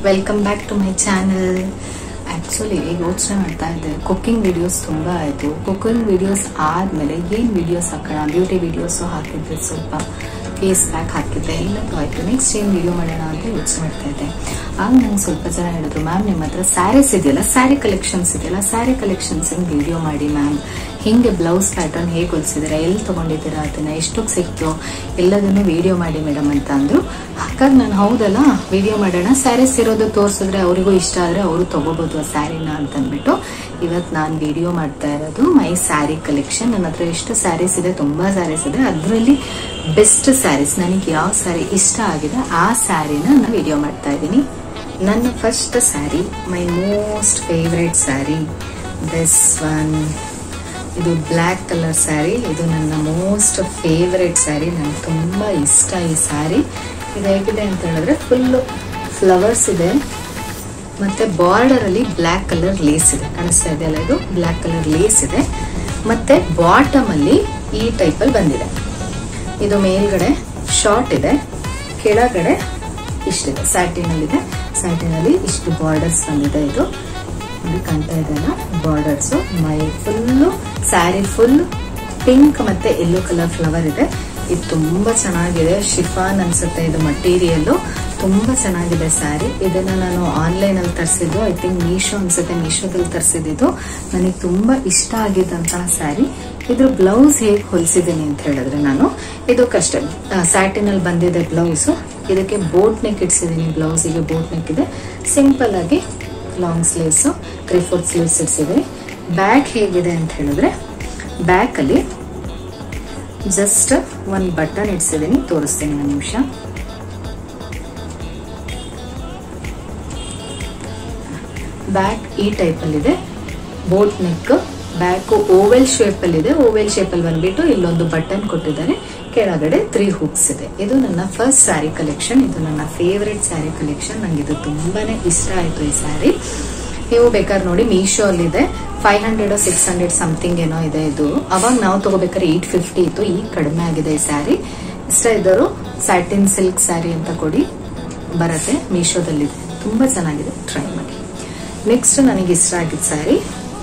welcome back to my channel actually ಯೋಚನೆ ಮಾಡ್ತಾ ಇದ್ದೆ ಕುಕ್ಕಿಂಗ್ ವಿಡಿಯೋಸ್ ತುಂಬ ಆಯಿತು ಕುಕ್ಕಿಂಗ್ ವಿಡಿಯೋಸ್ ಆದಮೇಲೆ ಏನು ವಿಡಿಯೋಸ್ ಹಾಕೋಣ ಬ್ಯೂಟಿ ವಿಡಿಯೋಸು ಹಾಕಿದ್ದೆ ಸ್ವಲ್ಪ ಫೇಸ್ ಪ್ಯಾಕ್ ಹಾಕಿದ್ದೆ ಎಲ್ಲದೂ ಆಯಿತು ನೆಕ್ಸ್ಟ್ ಏನು ವಿಡಿಯೋ ಮಾಡೋಣ ಅಂತ ಯೋಚನೆ ಮಾಡ್ತಾ ಇದ್ದೆ ಆಗ ನಂಗೆ ಸ್ವಲ್ಪ ಜನ ಹೇಳಿದ್ರು ಮ್ಯಾಮ್ ನಿಮ್ಮ ಹತ್ರ ಸ್ಯಾರೀಸ್ ಇದೆಯಲ್ಲ ಸ್ಯಾರಿ ಕಲೆಕ್ಷನ್ಸ್ ಇದೆಯಲ್ಲ ಸ್ಯಾರಿ ಕಲೆಕ್ಷನ್ಸ್ ವಿಡಿಯೋ ಮಾಡಿ ಮ್ಯಾಮ್ ಹಿಂಗೆ ಬ್ಲೌಸ್ ಪ್ಯಾಟರ್ನ್ ಹೇಗೆ ಹೊಲಿಸಿದ್ದೀರಾ ಎಲ್ಲಿ ತೊಗೊಂಡಿದ್ದೀರಾ ಅದನ್ನ ಎಷ್ಟಕ್ಕೆ ಸಿಕ್ತು ಎಲ್ಲದನ್ನು ವಿಡಿಯೋ ಮಾಡಿ ಮೇಡಮ್ ಅಂತ ಅಂದ್ರು ಹಾಗಾಗಿ ನಾನು ಹೌದಲ್ಲ ವಿಡಿಯೋ ಮಾಡೋಣ ಸ್ಯಾರೀಸ್ ಇರೋದು ತೋರಿಸಿದ್ರೆ ಅವರಿಗೂ ಇಷ್ಟ ಆದರೆ ಅವರು ತಗೋಬೋದು ಆ ಸ್ಯಾರಿನ ಅಂತ ಅಂದ್ಬಿಟ್ಟು ಇವತ್ತು ನಾನು ವಿಡಿಯೋ ಮಾಡ್ತಾ ಇರೋದು ಮೈ ಸ್ಯಾರಿ ಕಲೆಕ್ಷನ್ ನನ್ನ ಹತ್ರ ಎಷ್ಟು ಸ್ಯಾರೀಸ್ ಇದೆ ತುಂಬ ಸ್ಯಾರೀಸ್ ಇದೆ ಅದರಲ್ಲಿ ಬೆಸ್ಟ್ ಸ್ಯಾರೀಸ್ ನನಗೆ ಯಾವ ಸ್ಯಾರಿ ಇಷ್ಟ ಆಗಿದೆ ಆ ಸ್ಯಾರಿನ ನಾನು ವಿಡಿಯೋ ಮಾಡ್ತಾ ಇದ್ದೀನಿ ನನ್ನ first sari my most favourite sari this one ಇದು ಬ್ಲ್ಯಾಕ್ ಕಲರ್ ಸ್ಯಾರಿ ಇದು ನನ್ನ ಮೋಸ್ಟ್ ಫೇವ್ರೆಟ್ ಸ್ಯಾರಿ ನನಗೆ ತುಂಬ ಇಷ್ಟ ಈ ಸ್ಯಾರಿ ಇದು ಹೇಗಿದೆ ಅಂತ ಹೇಳಿದ್ರೆ ಫುಲ್ಲು ಫ್ಲವರ್ಸ್ ಇದೆ ಮತ್ತೆ ಬಾರ್ಡರ್ ಅಲ್ಲಿ ಬ್ಲ್ಯಾಕ್ ಕಲರ್ ಲೇಸ್ ಇದೆ ಕಾಣಿಸ್ತಾ ಇದೆಯಲ್ಲ ಇದು ಬ್ಲ್ಯಾಕ್ ಕಲರ್ ಲೇಸ್ ಇದೆ ಮತ್ತೆ ಬಾಟಮ್ ಅಲ್ಲಿ ಈ ಟೈಪ್ ಅಲ್ಲಿ ಬಂದಿದೆ ಇದು ಮೇಲ್ಗಡೆ ಶಾರ್ಟ್ ಇದೆ ಕೆಳಗಡೆ ಇಷ್ಟಿದೆ ಸ್ಯಾಟಿನ್ ಅಲ್ಲಿ ಇದೆ ಸ್ಯಾಟಿನ್ ಅಲ್ಲಿ ಇಷ್ಟು ಬಾರ್ಡರ್ಸ್ ಬಂದಿದೆ ಇದು ನೋಡಿ ಕಾಣ್ತಾ ಇದೆಯಲ್ಲ borders my full sari full pink ಮತ್ತೆ ಯೆಲ್ಲೋ ಕಲರ್ ಫ್ಲವರ್ ಇದೆ ಇದು ತುಂಬಾ ಚೆನ್ನಾಗಿದೆ ಶಿಫಾನ್ ಅನ್ಸುತ್ತೆ ಇದು ಮಟೀರಿಯಲ್ ತುಂಬಾ ಚೆನ್ನಾಗಿದೆ ಸ್ಯಾರಿ ಇದನ್ನ ನಾನು ಆನ್ಲೈನ್ ಅಲ್ಲಿ ತರಿಸಿದ್ದು ಐ ಥಿಂಕ್ ಮೀಶೋ ಅನ್ಸುತ್ತೆ ಮೀಶೋದಲ್ಲಿ ತರಿಸಿದ್ದು ನನಗೆ ತುಂಬಾ ಇಷ್ಟ ಆಗಿದ್ದಂತಹ ಸ್ಯಾರಿ ಇದ್ರ ಬ್ಲೌಸ್ ಹೇಗೆ ಹೊಲಿಸಿದ್ದೀನಿ ಅಂತ ಹೇಳಿದ್ರೆ ನಾನು ಇದು ಕಷ್ಟ ಸ್ಯಾಟಿನ್ ಅಲ್ಲಿ ಬಂದಿದೆ ಬ್ಲೌಸ್ ಇದಕ್ಕೆ ಬೋಟ್ ನೆಕ್ ಇಡ್ಸಿದ್ದೀನಿ ಬ್ಲೌಸಿಗೆ ಬೋಟ್ ನೆಕ್ ಇದೆ ಸಿಂಪಲ್ ಆಗಿ long sleeves three fourth sleeves ಇಡ್ಸಿದ್ದೀನಿ ಬ್ಯಾಕ್ ಹೇಗಿದೆ ಅಂತ ಹೇಳಿದ್ರೆ ಬ್ಯಾಕ್ ಅಲ್ಲಿ ಜಸ್ಟ್ ಒಂದು ಬಟನ್ ಇಡ್ಸಿದ್ದೀನಿ ತೋರಿಸ್ತೀನಿ ಒಂದು ನಿಮಿಷ ಬ್ಯಾಕ್ ಈ ಟೈಪ್ ಅಲ್ಲಿ ಇದೆ boat neck back oval shape ಅಲ್ಲಿ ಇದೆ ಓವೆಲ್ ಶೇಪ್ ಅಲ್ಲಿ ಬಂದ್ಬಿಟ್ಟು ಇಲ್ಲೊಂದು ಬಟನ್ ಕೊಟ್ಟಿದ್ದಾರೆ ಕೆಳಗಡೆ ತ್ರೀ ಹುಕ್ಸ್ ಇದೆ ಇದು ನನ್ನ ಫಸ್ಟ್ ಸ್ಯಾರಿ ಕಲೆಕ್ಷನ್ ಇದು ನನ್ನ ಫೇವ್ರೆಟ್ ಸ್ಯಾರಿ ಕಲೆಕ್ಷನ್ ನಂಗೆ ಇದು ತುಂಬಾನೇ ಇಷ್ಟ ಆಯ್ತು ಈ ಸ್ಯಾರಿ ನೀವು ಬೇಕಾದ್ರೆ ನೋಡಿ ಮೀಶೋ ಅಲ್ಲಿ ಇದೆ five hundred six hundred something ಏನೋ ಇದೆ ಇದು ಅವಾಗ ನಾವು ತಗೋಬೇಕಾದ್ರೆ ಏಟ್ ಫಿಫ್ಟಿ ಇತ್ತು ಈಗ ಕಡಿಮೆ ಆಗಿದೆ ಈ ಸ್ಯಾರಿ ಇಷ್ಟ ಇದ್ದರು ಸ್ಯಾಟಿನ್ ಸಿಲ್ಕ್ ಸ್ಯಾರಿ ಅಂತ ಕೊಡಿ ಬರುತ್ತೆ ಮೀಶೋದಲ್ಲಿದೆ ತುಂಬಾ ಚೆನ್ನಾಗಿದೆ ಟ್ರೈ ಮಾಡಿ ನೆಕ್ಸ್ಟ್ ನನಗೆ ಇಷ್ಟ ಆಗಿದ್ದ ಸ್ಯಾರಿ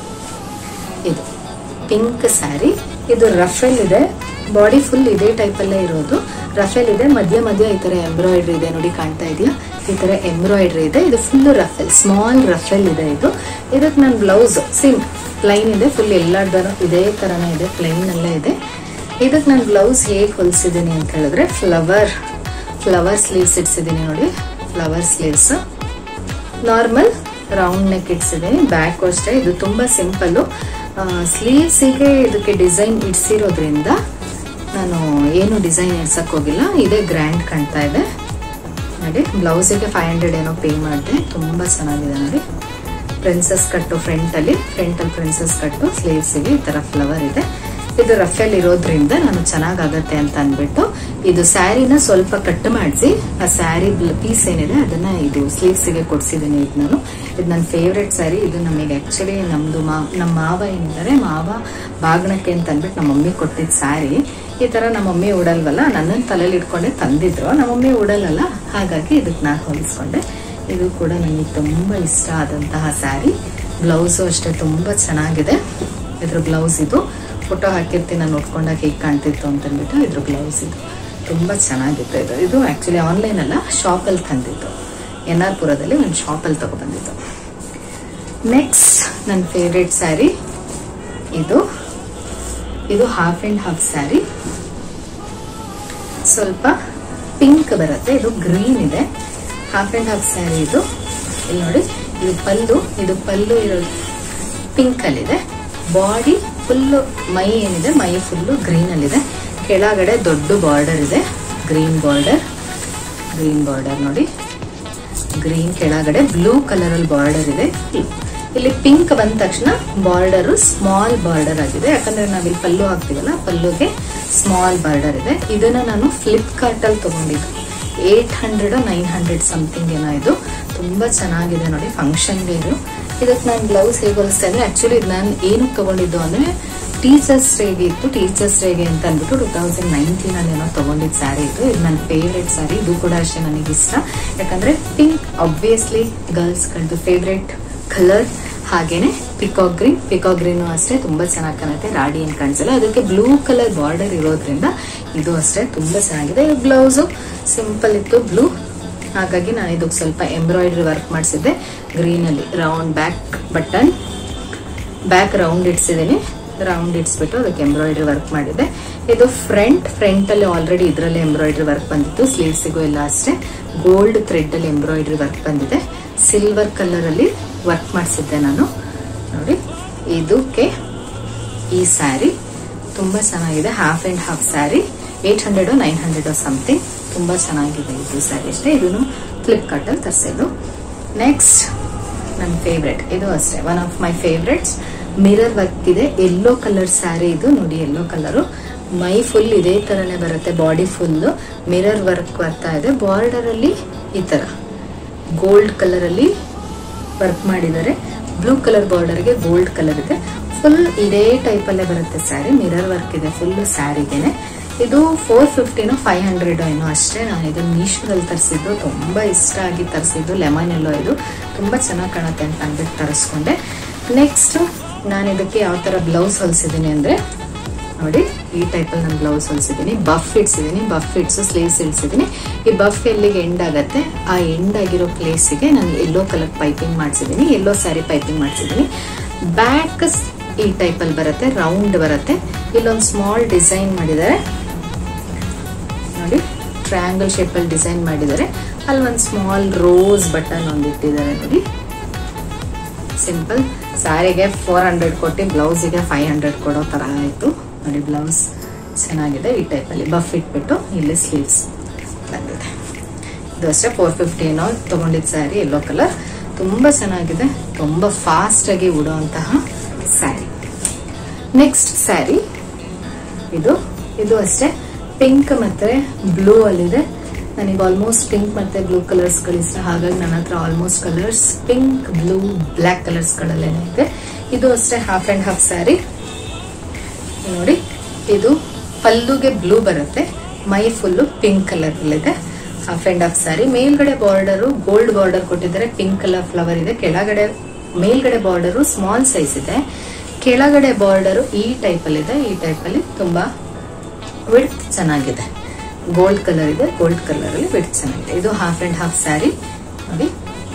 ಇದು ಪಿಂಕ್ ಸ್ಯಾರಿ ಇದು ರಫೆಲ್ ಇದೆ ಬಾಡಿ ಫುಲ್ ಇದೇ ಟೈಪ್ ಅಲ್ಲೇ ಇರೋದು ರಫೆಲ್ ಇದೆ ಮಧ್ಯ ಮಧ್ಯ ಈ ತರ ಎಂಬ್ರಾಯ್ಡ್ರಿ ಇದೆ ನೋಡಿ ಕಾಣ್ತಾ ಇದೆಯಾ ಈ ತರ ಎಂಬ್ರಾಯ್ಡ್ರಿ ಇದೆ ಇದು ಫುಲ್ ರಫೆಲ್ ಸ್ಮಾಲ್ ರಫೆಲ್ ಇದೆ ಇದು ಇದಕ್ಕೆ ನನ್ನ ಬ್ಲೌಸ್ ಸಿಮ್ ಪ್ಲೈನ್ ಇದೆ ಫುಲ್ ಎಲ್ಲಾರ್ದಾರು ಇದೇ ತರನೇ ಇದೆ ಪ್ಲೈನ್ ಅಲ್ಲೇ ಇದೆ ಇದಕ್ಕೆ ನಾನು ಬ್ಲೌಸ್ ಹೇಗೆ ಹೊಲಿಸಿದ್ದೀನಿ ಅಂತ ಹೇಳಿದ್ರೆ ಫ್ಲವರ್ ಫ್ಲವರ್ ಸ್ಲೀವ್ಸ್ ಇಡ್ಸಿದ್ದೀನಿ ನೋಡಿ flower sleeves normal round neck ಇಡ್ಸಿದ್ದೀನಿ ಬ್ಯಾಕ್ ಅಷ್ಟೇ ಇದು ತುಂಬಾ ಸಿಂಪಲ್ ಸ್ಲೀವ್ಸಿಗೆ ಇದಕ್ಕೆ ಡಿಸೈನ್ ಇಡ್ಸಿರೋದ್ರಿಂದ ನಾನು ಏನು ಡಿಸೈನ್ ಇಡ್ಸಕ್ ಹೋಗಿಲ್ಲ ಇದೇ ಗ್ರ್ಯಾಂಡ್ ಕಾಣ್ತಾ ಇದೆ ನೋಡಿ ಬ್ಲೌಸಿಗೆ ಫೈವ್ ಹಂಡ್ರೆಡ್ ಏನೋ ಪೇ ಮಾಡಿದೆ ತುಂಬಾ ಚೆನ್ನಾಗಿದೆ ನೋಡಿ ಪ್ರಿನ್ಸಸ್ ಕಟ್ಟು ಫ್ರಂಟ್ ಅಲ್ಲಿ ಫ್ರಂಟ್ ಅಲ್ಲಿ ಪ್ರಿನ್ಸಸ್ ಕಟ್ಟು ಸ್ಲೀವ್ಸಿಗೆ ಈ ತರ ಫ್ಲವರ್ ಇದೆ ಇದು ರಫೆಲ್ ಇರೋದ್ರಿಂದ ನಾನು ಚೆನ್ನಾಗಾಗತ್ತೆ ಅಂತ ಅಂದ್ಬಿಟ್ಟು ಇದು ಸ್ಯಾರಿನ ಸ್ವಲ್ಪ ಕಟ್ ಮಾಡಿಸಿ ಆ ಸ್ಯಾರಿ ಪೀಸ್ ಏನಿದೆ ಅದನ್ನ ಇದು ಸ್ಲೀವ್ಸಿಗೆ ಕೊಡ್ಸಿದ್ದೀನಿ ಇದು ನಾನು ಇದು ನನ್ನ ಫೇವ್ರೆಟ್ ಸ್ಯಾರಿ ಇದು ನಮಗೆ ಆಕ್ಚುಲಿ ನಮ್ದು ಮಾ ನಮ್ಮ ಮಾವ ಏನಿದ್ದಾರೆ ಮಾವ ಬಾಗ್ನಕ್ಕೆ ಅಂತ ಅಂದ್ಬಿಟ್ಟು ನಮ್ಮ ಮಮ್ಮಿ ಕೊಟ್ಟಿದ್ದ ಸ್ಯಾರಿ ಈ ತರ ನಮ್ಮ ಮಮ್ಮಿ ಉಡಲ್ವಲ್ಲ ನನ್ನನ್ನು ತಲೆಯಲ್ಲಿ ಇಟ್ಕೊಂಡೆ ತಂದಿದ್ರು ನಮ್ಮ ಮಮ್ಮಿ ಉಡಲ್ಲಲ್ಲ ಹಾಗಾಗಿ ಇದಕ್ಕೆ ನಾನು ಹೊಲಿಸ್ಕೊಂಡೆ ಇದು ಕೂಡ ನನಗೆ ತುಂಬಾ ಇಷ್ಟ ಆದಂತಹ ಸ್ಯಾರಿ ಬ್ಲೌಸು ಅಷ್ಟೇ ತುಂಬಾ ಚೆನ್ನಾಗಿದೆ ಇದ್ರ ಬ್ಲೌಸ್ ಇದು ಫೋಟೋ ಹಾಕಿರ್ತೀನಿ ನಾನು ನೋಡ್ಕೊಂಡಾಗ ಹೇಗೆ ಕಾಣ್ತಿತ್ತು ಅಂತ ಅಂದ್ಬಿಟ್ಟು ಇದ್ರ ಬ್ಲೌಸ್ ಇದು ತುಂಬ ಚೆನ್ನಾಗಿತ್ತು ಇದು ಇದು ಆ್ಯಕ್ಚುಲಿ ಆನ್ಲೈನ್ ಅಲ್ಲ ಶಾಪಲ್ಲಿ ತಂದಿದ್ದು ಎನ್ ಆರ್ ಪುರದಲ್ಲಿ ಒಂದು ಶಾಪಲ್ಲಿ ತಗೊಬಂದಿದ್ದು ನೆಕ್ಸ್ಟ್ ನನ್ನ ಫೇವ್ರೆಟ್ ಸ್ಯಾರಿ ಇದು ಇದು ಹಾಫ್ ಆ್ಯಂಡ್ ಹಾಫ್ ಸ್ಯಾರಿ ಸ್ವಲ್ಪ ಪಿಂಕ್ ಬರುತ್ತೆ ಇದು ಗ್ರೀನ್ ಇದೆ ಹಾಫ್ ಆ್ಯಂಡ್ ಹಾಫ್ ಸ್ಯಾರಿ ಇದು ಇಲ್ಲಿ ನೋಡಿ ಇದು ಪಲ್ಲು ಇದು ಪಲ್ಲು ಇರೋದು ಪಿಂಕ್ ಅಲ್ಲಿದೆ ಬಾಡಿ ಫುಲ್ಲು ಮೈ ಏನಿದೆ ಮೈ ಫುಲ್ಲು ಗ್ರೀನ್ ಅಲ್ಲಿದೆ ಕೆಳಗಡೆ ದೊಡ್ಡ ಬಾರ್ಡರ್ ಇದೆ ಗ್ರೀನ್ ಬಾರ್ಡರ್ ಗ್ರೀನ್ ಬಾರ್ಡರ್ ನೋಡಿ ಗ್ರೀನ್ ಕೆಳಗಡೆ ಬ್ಲೂ ಕಲರ್ ಅಲ್ಲಿ ಬಾರ್ಡರ್ ಇದೆ ಇಲ್ಲಿ ಪಿಂಕ್ ಬಂದ ತಕ್ಷಣ ಬಾರ್ಡರ್ ಸ್ಮಾಲ್ ಬಾರ್ಡರ್ ಆಗಿದೆ ಯಾಕಂದ್ರೆ ನಾವಿಲ್ಲಿ ಪಲ್ಲು ಹಾಕ್ತೀವಲ್ಲ ಪಲ್ಲುಗೆ ಸ್ಮಾಲ್ ಬಾರ್ಡರ್ ಇದೆ ಇದನ್ನ ನಾನು ಫ್ಲಿಪ್ಕಾರ್ಟ್ ಅಲ್ಲಿ ತಗೊಂಡಿದ್ದು eight hundred nine hundred something ಏನೋ ಇದು ತುಂಬಾ ಚೆನ್ನಾಗಿದೆ ನೋಡಿ ಫಂಕ್ಷನ್ಗೆ ಇದು ಇದಕ್ಕೆ ನಾನು ಬ್ಲೌಸ್ ಹೇಗೆ ಹೊಲಿಸ್ತಾ ಇದ್ರೆ ಆಕ್ಚುಲಿ ಇದು ನಾನು ಏನಕ್ಕೆ ತಗೊಂಡಿದ್ದು ಅಂದ್ರೆ ಟೀಚರ್ಸ್ ಡೇಗೆ ಇತ್ತು ಟೀಚರ್ಸ್ ಡೇಗೆ ಅಂತ ಅಂದ್ಬಿಟ್ಟು ಟೂ ತೌಸಂಡ್ ನೈನ್ಟೀನ್ ಅಲ್ಲಿ ಏನೋ ತಗೊಂಡಿದ್ದ ಸ್ಯಾರಿ ಇದು ಇದು ನನ್ನ ಫೇವ್ರೆಟ್ ಸ್ಯಾರಿ ಇದು ಕೂಡ ಅಷ್ಟೇ ನನಗೆ ಇಷ್ಟ ಯಾಕಂದ್ರೆ ಪಿಂಕ್ ಆಬ್ವಿಯಸ್ಲಿ ಗರ್ಲ್ಸ್ಗಳದ್ದು ಫೇವ್ರೆಟ್ ಕಲರ್ ಹಾಗೇನೆ ಪಿಕಾಕ್ ಗ್ರೀನ್ ಪಿಕಾಕ್ ಗ್ರೀನ್ ಅಷ್ಟೇ ತುಂಬಾ ಚೆನ್ನಾಗಿ ಕಾಣುತ್ತೆ ರಾಡಿ ಏನ್ ಕಾಣಿಸಲ್ಲ ಅದಕ್ಕೆ ಬ್ಲೂ ಕಲರ್ ಬಾರ್ಡರ್ ಇರೋದ್ರಿಂದ ಇದು ಅಷ್ಟೇ ತುಂಬಾ ಚೆನ್ನಾಗಿದೆ ಬ್ಲೌಸು ಸಿಂಪಲ್ ಇತ್ತು ಬ್ಲೂ ಹಾಗಾಗಿ ನಾನು ಇದಕ್ಕೆ ಸ್ವಲ್ಪ ಎಂಬ್ರಾಯ್ಡ್ರಿ ವರ್ಕ್ ಮಾಡಿಸಿದ್ದೆ ಗ್ರೀನ್ ಅಲ್ಲಿ round back button back round ಇಡ್ಸಿದ್ದೀನಿ ರೌಂಡ್ ಇಡ್ಸ್ಬಿಟ್ಟು ಅದಕ್ಕೆ ಎಂಬ್ರಾಯ್ಡ್ರಿ ವರ್ಕ್ ಮಾಡಿದ್ದೆ ಇದು ಫ್ರಂಟ್ ಫ್ರಂಟ್ ಅಲ್ಲಿ ಆಲ್ರೆಡಿ ಇದರಲ್ಲಿ ಎಂಬ್ರಾಯ್ಡ್ರಿ ವರ್ಕ್ ಬಂದಿತ್ತು ಸ್ಲೀವ್ಸಿಗೂ ಎಲ್ಲ ಅಷ್ಟೇ ಗೋಲ್ಡ್ ಥ್ರೆಡ್ ಅಲ್ಲಿ ಎಂಬ್ರಾಯ್ಡ್ರಿ ವರ್ಕ್ ಬಂದಿದೆ ಸಿಲ್ವರ್ ಕಲರ್ ಅಲ್ಲಿ ವರ್ಕ್ ಮಾಡಿಸಿದ್ದೆ ನಾನು ನೋಡಿ ಇದಕ್ಕೆ ಈ ಸ್ಯಾರಿ ತುಂಬಾ ಚೆನ್ನಾಗಿದೆ half and half sari eight hundred nine hundred something ತುಂಬಾ ಚೆನ್ನಾಗಿದೆ ಇದು ಸ್ಯಾರಿ ಅಷ್ಟೇ ಇದನ್ನು ಫ್ಲಿಪ್ಕಾರ್ಟ್ ಅಲ್ಲಿ ತರಿಸಿದ್ದು ನೆಕ್ಸ್ಟ್ ನನ್ನ ಫೇವ್ರೆಟ್ ಇದು ಅಷ್ಟೇ one of my favourites mirror work ಇದೆ ಯೆಲ್ಲೋ ಕಲರ್ ಸ್ಯಾರಿ ಇದು ನೋಡಿ ಯೆಲ್ಲೋ ಕಲರು ಮೈ ಫುಲ್ ಇದೇ ತರನೇ ಬರುತ್ತೆ ಬಾಡಿ ಫುಲ್ ಮಿರರ್ ವರ್ಕ್ ಬರ್ತಾ ಇದೆ ಬಾರ್ಡರ್ ಅಲ್ಲಿ ಈ ತರ ಗೋಲ್ಡ್ ಕಲರ್ ಅಲ್ಲಿ ವರ್ಕ್ ಮಾಡಿದ್ದಾರೆ ಬ್ಲೂ ಕಲರ್ ಬಾರ್ಡರ್ಗೆ ಗೋಲ್ಡ್ ಕಲರ್ ಇದೆ ಫುಲ್ ಇದೇ ಟೈಪ್ ಅಲ್ಲೇ ಬರುತ್ತೆ ಸ್ಯಾರಿ ಮಿರರ್ ವರ್ಕ್ ಇದೆ ಫುಲ್ ಸ್ಯಾರಿಗೆನೆ ಇದು ಫೋರ್ ಫಿಫ್ಟಿನೋ ಫೈವ್ ಹಂಡ್ರೆಡ್ ಏನೋ ಅಷ್ಟೇ ನಾನು ಇದನ್ನ ಮೀಶೋದಲ್ಲಿ ತರಿಸಿದ್ದು ತುಂಬಾ ಇಷ್ಟ ಆಗಿ ತರಿಸಿದ್ದು ಲೆಮನ್ ಎಲ್ಲೋ ಇದು ತುಂಬಾ ಚೆನ್ನಾಗಿ ಕಾಣುತ್ತೆ ಅಂತ ಅಂದ್ಬಿಟ್ಟು ತರಿಸ್ಕೊಂಡೆ ನೆಕ್ಸ್ಟ್ ನಾನು ಇದಕ್ಕೆ ಯಾವ ತರ ಬ್ಲೌಸ್ ಹೊಲಿಸಿದ್ದೀನಿ ಅಂದ್ರೆ ನೋಡಿ ಈ ಟೈಪಲ್ಲಿ ನಾನು ಬ್ಲೌಸ್ ಹೊಲಿಸಿದ್ದೀನಿ ಬಫ್ ಇಡ್ಸಿದ್ದೀನಿ ಬಫ್ ಇಡ್ಸು ಸ್ಲೀವ್ಸ್ ಇಡ್ಸಿದ್ದೀನಿ ಈ ಬಫ್ ಎಲ್ಲಿಗೆ ಎಂಡ್ ಆಗತ್ತೆ ಆ ಎಂಡ್ ಆಗಿರೋ ಪ್ಲೇಸಿಗೆ ನಾನು ಯೆಲ್ಲೋ ಕಲರ್ ಪೈಪಿಂಗ್ ಮಾಡಿಸಿದ್ದೀನಿ ಯೆಲ್ಲೋ ಸ್ಯಾರಿ ಪೈಪಿಂಗ್ ಮಾಡಿಸಿದ್ದೀನಿ ಬ್ಯಾಕ್ ಈ ಟೈಪಲ್ಲಿ ಬರುತ್ತೆ ರೌಂಡ್ ಬರುತ್ತೆ ಇಲ್ಲೊಂದು ಸ್ಮಾಲ್ ಡಿಸೈನ್ ಮಾಡಿದ್ದಾರೆ ನೋಡಿ ಟ್ರಯಾಂಗಲ್ ಶೇಪಲ್ಲಿ ಡಿಸೈನ್ ಮಾಡಿದ್ದಾರೆ ಅಲ್ಲಿ ಒಂದು ಸ್ಮಾಲ್ ರೋಸ್ ಬಟನ್ ಒಂದು ಇಟ್ಟಿದ್ದಾರೆ ನೋಡಿ ಸಿಂಪಲ್ ಸ್ಯಾರಿಗೆ ಫೋರ್ ಹಂಡ್ರೆಡ್ ಕೊಟ್ಟು ಬ್ಲೌಸಿಗೆ ಫೈವ್ ಹಂಡ್ರೆಡ್ ಕೊಡೋ ತರ ಆಯಿತು ನೋಡಿ ಬ್ಲೌಸ್ ಚೆನ್ನಾಗಿದೆ ಈ ಟೈಪಲ್ಲಿ ಬಫ್ ಇಟ್ಬಿಟ್ಟು ಇಲ್ಲಿ ಸ್ಲೀವ್ಸ್ ಬಂದಿದೆ ಇದು ಅಷ್ಟೇ ಫೋರ್ ಫಿಫ್ಟಿನೋ ತಗೊಂಡಿದ್ದ ಸ್ಯಾರಿ ಯೆಲ್ಲೋ ಕಲರ್ ತುಂಬಾ ಚೆನ್ನಾಗಿದೆ ತುಂಬಾ ಫಾಸ್ಟ್ ಆಗಿ ಉಡುವಂತಹ ಸ್ಯಾರಿ ನೆಕ್ಸ್ಟ್ ಸ್ಯಾರಿ ಇದು ಇದು ಅಷ್ಟೇ ಪಿಂಕ್ ಮತ್ತೆ ಬ್ಲೂ ಅಲ್ಲಿದೆ ನನಗೆ ಆಲ್ಮೋಸ್ಟ್ ಪಿಂಕ್ ಮತ್ತೆ ಬ್ಲೂ ಕಲರ್ಸ್ ಇಷ್ಟ ಹಾಗಾಗಿ ನನ್ನ ಹತ್ರ almost colours pink blue black colours ಗಳಲ್ಲೇನೆ ಇದೆ ಇದು ಅಷ್ಟೇ ಹಾಫ್ ಅಂಡ್ ಹಾಫ್ ಸ್ಯಾರಿ ನೋಡಿ ಇದು ಪಲ್ಲುಗೆ ಬ್ಲೂ ಬರುತ್ತೆ ಮೈ ಫುಲ್ಲು ಪಿಂಕ್ ಕಲರ್ ಇದೆ ಹಾಫ್ ಅಂಡ್ ಹಾಫ್ ಸ್ಯಾರಿ ಮೇಲ್ಗಡೆ ಬಾರ್ಡರು ಗೋಲ್ಡ್ ಬಾರ್ಡರ್ ಕೊಟ್ಟಿದ್ದಾರೆ ಪಿಂಕ್ ಕಲರ್ ಫ್ಲವರ್ ಇದೆ ಕೆಳಗಡೆ ಮೇಲ್ಗಡೆ ಬಾರ್ಡರು ಸ್ಮಾಲ್ ಸೈಜ್ ಇದೆ ಕೆಳಗಡೆ ಬಾರ್ಡರು ಈ ಟೈಪ್ ಅಲ್ಲಿ ಇದೆ ಈ ಟೈಪ್ ಅಲ್ಲಿ ತುಂಬಾ ವಿಡ್ತ್ ಚೆನ್ನಾಗಿದೆ ಗೋಲ್ಡ್ ಕಲರ್ ಇದೆ ಗೋಲ್ಡ್ ಕಲರ್ ಅಲ್ಲಿ ವಿಡ್ತ್ ಚೆನ್ನಾಗಿದೆ ಇದು ಹಾಫ್ ಅಂಡ್ ಹಾಫ್ ಸ್ಯಾರಿ ನೋಡಿ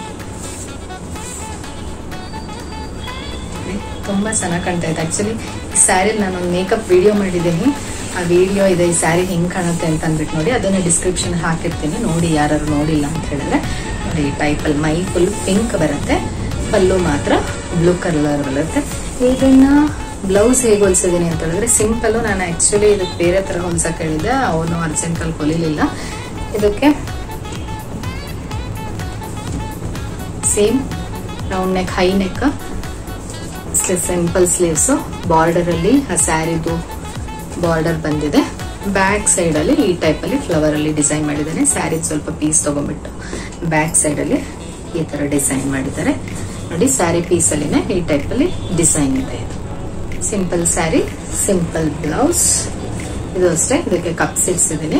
ತುಂಬಾ ಚೆನ್ನಾಗಿ ಕಾಣ್ತಾ ಇದೆ ಆಕ್ಚುಲಿ ಈ ಸ್ಯಾರಿ ನಾನೊಂದು ಮೇಕಪ್ ವಿಡಿಯೋ ಮಾಡಿದ್ದೀನಿ ಆ ವಿಡಿಯೋ ಇದೆ ಈ ಸ್ಯಾರಿ ಹೆಂಗ್ ಕಾಣುತ್ತೆ ಅಂತ ಅಂದ್ಬಿಟ್ಟು ನೋಡಿ ಅದನ್ನ ಡಿಸ್ಕ್ರಿಪ್ಷನ್ ಹಾಕಿರ್ತೀನಿ ನೋಡಿ ಯಾರು ನೋಡಿಲ್ಲ ಅಂತ ಹೇಳಿದ್ರೆ ನೋಡಿ ಈ ಟೈಪಲ್ಲಿ ಮೈ ಫುಲ್ ಪಿಂಕ್ ಬರುತ್ತೆ ಪಲ್ಲು ಮಾತ್ರ ಬ್ಲೂ ಕಲರ್ ಬರುತ್ತೆ ಇದನ್ನ ಬ್ಲೌಸ್ ಹೇಗೆ ಹೊಲ್ಸಿದೀನಿ ಅಂತ ಹೇಳಿದ್ರೆ ಸಿಂಪಲ್ ನಾನು ಆಕ್ಚುಲಿ ಇದಕ್ಕೆ ಬೇರೆ ತರ ಹೊಲ್ಸಕ್ ಹೇಳಿದ್ದೆ ಅವನು ಅರ್ಜೆಂಟಲ್ಲಿ ಹೊಲಿಲಿಲ್ಲ ಇದಕ್ಕೆ same round neck high neck simple sleeves border ಅಲ್ಲಿ ಆ ಸ್ಯಾರಿದು ಬಾರ್ಡರ್ ಬಂದಿದೆ ಬ್ಯಾಕ್ ಸೈಡ್ ಅಲ್ಲಿ ಈ ಟೈಪ್ ಅಲ್ಲಿ ಫ್ಲವರ್ ಅಲ್ಲಿ ಡಿಸೈನ್ ಮಾಡಿದ್ದೇನೆ ಸ್ಯಾರಿ ಸ್ವಲ್ಪ ಪೀಸ್ ತಗೊಂಡ್ಬಿಟ್ಟು ಬ್ಯಾಕ್ ಸೈಡ್ ಅಲ್ಲಿ ಈ ತರ ಡಿಸೈನ್ ಮಾಡಿದ್ದಾರೆ ನೋಡಿ ಸ್ಯಾರಿ ಪೀಸ್ ಅಲ್ಲಿನೇ ಈ ಟೈಪ್ ಅಲ್ಲಿ ಡಿಸೈನ್ ಇದೆ ಇದು ಸಿಂಪಲ್ ಸ್ಯಾರಿ ಸಿಂಪಲ್ ಬ್ಲೌಸ್ ಇದು ಅಷ್ಟೇ ಇದಕ್ಕೆ ಕಪ್ಸ್ ಇಡ್ಸಿದ್ದೀನಿ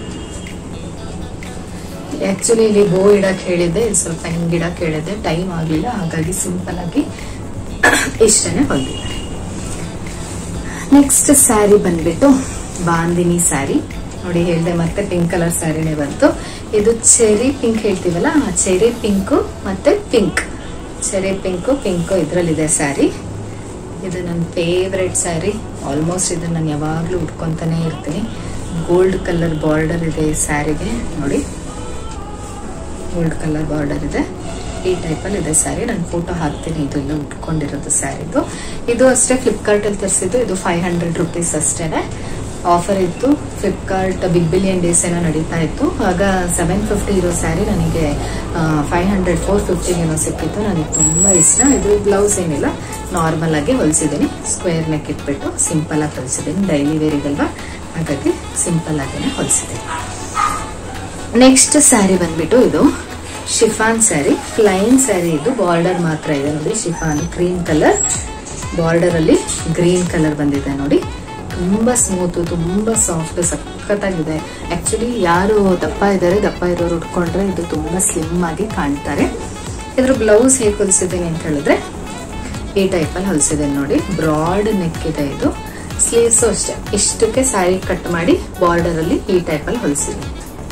ಆಕ್ಚುಲಿ ಇಲ್ಲಿ ಬೋ ಇಡಕ್ ಹೇಳಿದ್ದೆ ಇದು ಸ್ವಲ್ಪ ಹಿಂಗ್ ಇಡಕ್ ಹೇಳಿದ್ದೆ ಟೈಮ್ ಆಗ್ಲಿಲ್ಲ ಹಾಗಾಗಿ ಸಿಂಪಲ್ ಆಗಿ ಇಷ್ಟನೇ ಹೊಂದಿದ್ದಾರೆ ನೆಕ್ಸ್ಟ್ ಸ್ಯಾರಿ ಬಂದ್ಬಿಟ್ಟು ಬಾಂದಿನಿ ಸ್ಯಾರಿ ನೋಡಿ ಹೇಳ್ದೆ ಮತ್ತೆ ಪಿಂಕ್ ಕಲರ್ ಸ್ಯಾರಿನೇ ಬಂತು ಇದು ಚೆರಿ ಪಿಂಕ್ ಹೇಳ್ತೀವಲ್ಲ ಆ ಚೆರಿ ಪಿಂಕು ಮತ್ತೆ ಪಿಂಕ್ ಚೆರಿ ಪಿಂಕು ಪಿಂಕು ಇದ್ರಲ್ಲಿದೆ ಸ್ಯಾರಿ ಇದು ನನ್ನ ಫೇವ್ರೆಟ್ ಸ್ಯಾರಿ ಆಲ್ಮೋಸ್ಟ್ ಇದು ನಾನು ಯಾವಾಗಲೂ ಉಟ್ಕೊತಾನೆ ಇರ್ತೀನಿ ಗೋಲ್ಡ್ ಕಲರ್ ಬಾರ್ಡರ್ ಇದೆ ಈ ಸ್ಯಾರಿಗೆ ನೋಡಿ ಗೋಲ್ಡ್ ಕಲರ್ ಬಾರ್ಡರ್ ಇದೆ ಈ ಟೈಪಲ್ಲಿ ಇದೆ ಸ್ಯಾರಿ ನಾನು ಫೋಟೋ ಹಾಕ್ತೀನಿ ಇದು ಎಲ್ಲ ಉಟ್ಕೊಂಡಿರೋದು ಸ್ಯಾರಿದು ಇದು ಅಷ್ಟೇ ಫ್ಲಿಪ್ಕಾರ್ಟ್ ಅಲ್ಲಿ ತರಿಸಿದ್ದು ಇದು ಫೈವ್ ಹಂಡ್ರೆಡ್ ರುಪೀಸ್ ಅಷ್ಟೇನೆ ಆಫರ್ ಇತ್ತು ಫ್ಲಿಪ್ಕಾರ್ಟ್ ಬಿಗ್ ಬಿಲಿಯನ್ ಡೇಸ್ ಏನೋ ನಡೀತಾ ಇತ್ತು ಆಗ ಸೆವೆನ್ ಫಿಫ್ಟಿ ಇರೋ ಸ್ಯಾರಿ ನನಗೆ ಫೈವ್ ಹಂಡ್ರೆಡ್ ಫೋರ್ ಫಿಫ್ಟಿಗೇನೋ ಸಿಕ್ಕಿತ್ತು ನನಗೆ ತುಂಬ ಇಷ್ಟ ಇದು ಬ್ಲೌಸ್ ಏನಿಲ್ಲ ನಾರ್ಮಲ್ ಆಗಿ ಹೊಲಿಸಿದ್ದೀನಿ ಸ್ಕ್ವೇರ್ ನೆಕ್ ಇಟ್ಬಿಟ್ಟು ಸಿಂಪಲ್ ಆಗಿ ಹೊಲಿಸಿದ್ದೀನಿ ಡೈಲಿ ವೇರಿಗಲ್ವಾ ಹಾಗಾಗಿ ಸಿಂಪಲ್ ಆಗಿನೇ ಹೊಲಿಸಿದ್ದೀನಿ ನೆಕ್ಸ್ಟ್ ಸ್ಯಾರಿ ಬಂದ್ಬಿಟ್ಟು ಇದು ಶಿಫಾನ್ ಸ್ಯಾರಿ ಪ್ಲೈನ್ ಸ್ಯಾರಿ ಇದು ಬಾರ್ಡರ್ ಮಾತ್ರ ಇದೆ ನೋಡಿ ಶಿಫಾನ್ ಕ್ರೀಮ್ ಕಲರ್ ಬಾರ್ಡರ್ ಅಲ್ಲಿ ಗ್ರೀನ್ ಕಲರ್ ಬಂದಿದೆ ನೋಡಿ ತುಂಬಾ ಸ್ಮೂತ್ ತುಂಬಾ ಸಾಫ್ಟ್ ಸಖತ್ತಾಗಿದೆ ಆಕ್ಚುಲಿ ಯಾರು ದಪ್ಪ ಇದ್ದಾರೆ ದಪ್ಪ ಇರೋರು ಉಟ್ಕೊಂಡ್ರೆ ಇದು ತುಂಬಾ ಸ್ಲಿಮ್ ಆಗಿ ಕಾಣ್ತಾರೆ ಇದ್ರ ಬ್ಲೌಸ್ ಹೇಗೆ ಹೊಲಿಸಿದ್ದೀನಿ ಅಂತ ಹೇಳಿದ್ರೆ ಈ ಟೈಪಲ್ಲಿ ಹೊಲಿಸಿದ್ದೀನಿ ನೋಡಿ ಬ್ರಾಡ್ ನೆಕ್ ಇದೆ ಇದು ಸ್ಲೀವ್ಸು ಅಷ್ಟೇ ಇಷ್ಟಕ್ಕೆ ಸ್ಯಾರಿ ಕಟ್ ಮಾಡಿ ಬಾರ್ಡರ್ ಅಲ್ಲಿ ಈ ಟೈಪಲ್ಲಿ ಹೊಲಿಸಿದ್ದೀನಿ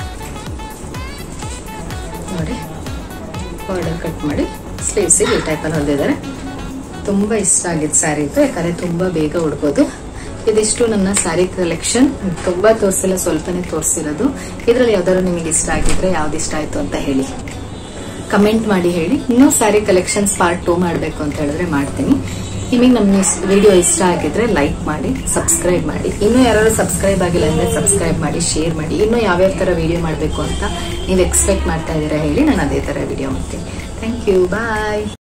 ನೋಡಿ ಬಾರ್ಡರ್ ಕಟ್ ಮಾಡಿ ಸ್ಲೀವ್ಸಿಗೆ ಈ ಟೈಪಲ್ಲಿ ಹೊಲಿದಿದ್ದಾರೆ ತುಂಬಾ ಇಷ್ಟ ಆಗಿದ್ದು ಸ್ಯಾರಿ ಇದು ಯಾಕಂದ್ರೆ ತುಂಬಾ ಬೇಗ ಉಡ್ಬೋದು ಇದಿಷ್ಟು ನನ್ನ ಸ್ಯಾರಿ ಕಲೆಕ್ಷನ್ ತುಂಬಾ ತೋರಿಸಿಲ್ಲ ಸ್ವಲ್ಪನೇ ತೋರಿಸಿರೋದು ಇದ್ರಲ್ಲಿ ಯಾವ್ದಾದ್ರು ನಿಮಗೆ ಇಷ್ಟ ಆಗಿದ್ರೆ ಯಾವ್ದು ಇಷ್ಟ ಆಯ್ತು ಅಂತ ಹೇಳಿ ಕಮೆಂಟ್ ಮಾಡಿ ಹೇಳಿ ಇನ್ನೂ ಸ್ಯಾರಿ ಕಲೆಕ್ಷನ್ಸ್ ಪಾರ್ಟ್ ಟೂ ಮಾಡಬೇಕು ಅಂತ ಹೇಳಿದ್ರೆ ಮಾಡ್ತೀನಿ ನಿಮಗೆ ನಮ್ಮ ವಿಡಿಯೋ ಇಷ್ಟ ಆಗಿದ್ರೆ ಲೈಕ್ ಮಾಡಿ ಸಬ್ಸ್ಕ್ರೈಬ್ ಮಾಡಿ ಇನ್ನೂ ಯಾರು ಸಬ್ಸ್ಕ್ರೈಬ್ ಆಗಿಲ್ಲ ಅಂದ್ರೆ ಸಬ್ಸ್ಕ್ರೈಬ್ ಮಾಡಿ ಶೇರ್ ಮಾಡಿ ಇನ್ನೂ ಯಾವ್ಯಾವ ತರ ವಿಡಿಯೋ ಮಾಡಬೇಕು ಅಂತ ನೀವು ಎಕ್ಸ್ಪೆಕ್ಟ್ ಮಾಡ್ತಾ ಇದ್ದೀರಾ ಹೇಳಿ ನಾನು ಅದೇ ತರ ವಿಡಿಯೋ ಮಾಡ್ತೀನಿ ಥ್ಯಾಂಕ್ ಯು ಬಾಯ್